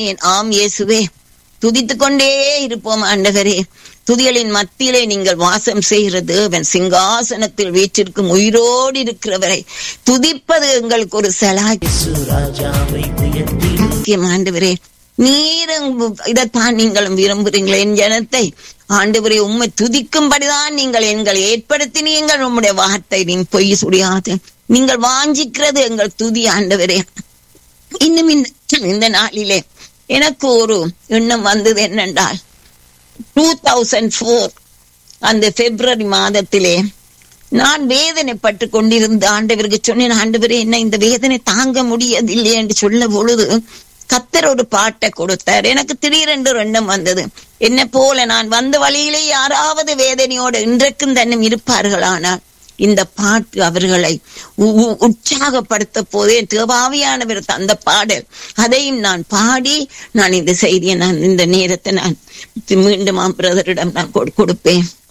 ஆமேன் ஆம் இயேசுவே துதித்துக் கொண்டே இருப்போம் ஆண்டவரே துதிகளின் மத்தியிலே நீங்கள் வாசம் செய்கிற தேவன் சிங்காசனத்தில் வீற்றிருக்கும் உயிரோடு இருக்கிறவரை துதிப்பது எங்களுக்கு ஒரு சலாகி ராஜாவை உயர்த்திடும் சத்தியம் ஆண்டவரே நீரும் இதைத்தான் நீங்களும் விரும்புறீங்களே என் ஜனத்தை ஆண்டவரே உம்மை துதிக்கும்படிதான் நீங்கள் எங்களை ஏற்படுத்தினீங்கள் உம்முடைய வார்த்தை நீ பொய் சுடியாது நீங்கள் வாஞ்சிக்கிறது எங்கள் துதி ஆண்டவரே இன்னும் இந்த இந்த நாளிலே எனக்கு ஒரு எண்ணம் வந்தது என்னென்றால் டூ தௌசண்ட் ஃபோர் அந்த பிப்ரவரி மாதத்திலே நான் வேதனைப்பட்டு கொண்டிருந்த ஆண்டவருக்கு சொன்னேன் ஆண்டவரே என்ன இந்த வேதனை தாங்க முடியதில்லை என்று சொல்ல பொழுது கத்தர் ஒரு பாட்டை கொடுத்தார் எனக்கு திடீரென்று ஒரு எண்ணம் வந்தது என்ன போல நான் வந்த வழியிலே யாராவது வேதனையோடு இன்றைக்கும் தன்னும் இருப்பார்களானால் இந்த பாட்டு அவர்களை உ- உ- உற்சாகப்படுத்த போதே தேவாவியானவர் தந்த பாடல் அதையும் நான் பாடி நான் இந்த செய்தியை நான் இந்த நேரத்தை நான் மீண்டும் பிரதரிடம் நான் கொடு- கொடுப்பேன்